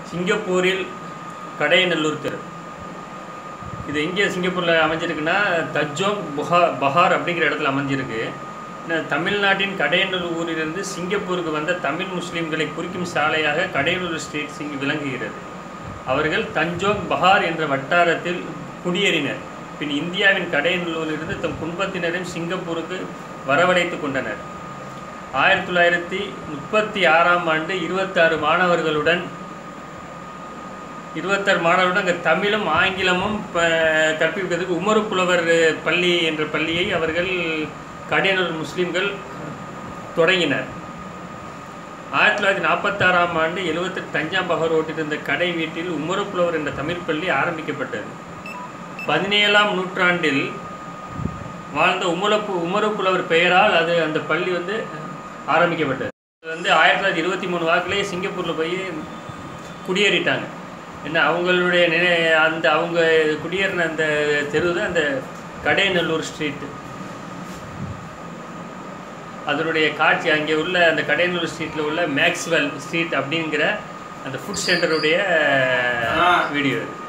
சிங்கப்பூரில் கடையநல்லூர் தெரு இது எங்கே சிங்கப்பூரில் அமைஞ்சிருக்குன்னா தஜோங் புகா பஹார் அப்படிங்கிற இடத்துல அமைஞ்சிருக்கு இந்த தமிழ்நாட்டின் கடையநல்லூர் ஊரிலிருந்து சிங்கப்பூருக்கு வந்த தமிழ் முஸ்லிம்களை குறிக்கும் சாலையாக கடையநல்லூர் ஸ்ட்ரீட் இங்கு விளங்குகிறது அவர்கள் தஞ்சோங் பஹார் என்ற வட்டாரத்தில் குடியேறினர் பின் இந்தியாவின் கடையநல்லூரிலிருந்து தம் குடும்பத்தினரையும் சிங்கப்பூருக்கு வரவழைத்து கொண்டனர் ஆயிரத்தி தொள்ளாயிரத்தி முப்பத்தி ஆறாம் ஆண்டு இருபத்தாறு மாணவர்களுடன் இருபத்தாறு மாணவர்களுடன் அங்கே தமிழும் ஆங்கிலமும் ப- கற்பிப்பதற்கு உமரு புலவர் பள்ளி என்ற பள்ளியை அவர்கள் கடையனூர் முஸ்லீம்கள் தொடங்கினர் ஆயிரத்தி தொள்ளாயிரத்தி நாற்பத்தாறாம் ஆண்டு எழுபத்தெட்டு தஞ்சாம் பகர் ஓட்டிருந்த கடை வீட்டில் உமரு புலவர் என்ற தமிழ் பள்ளி ஆரம்பிக்கப்பட்டது பதினேழாம் நூற்றாண்டில் வாழ்ந்த உமரப்பு உமரு புலவர் பெயரால் அது அந்த பள்ளி வந்து ஆரம்பிக்கப்பட்டது அது வந்து ஆயிரத்தி தொள்ளாயிரத்தி இருபத்தி மூணு வாக்கிலேயே சிங்கப்பூரில் போய் குடியேறிட்டாங்க என்ன அவங்களுடைய நினை அந்த அவங்க குடியேறின அந்த தெரு தான் அந்த கடைநல்லூர் ஸ்ட்ரீட்டு அதனுடைய காட்சி அங்கே உள்ள அந்த கடைநல்லூர் ஸ்ட்ரீட்டில் உள்ள மேக்ஸ்வெல் ஸ்ட்ரீட் அப்படிங்கிற அந்த ஃபுட் சென்டருடைய ஆ. வீடியோ இது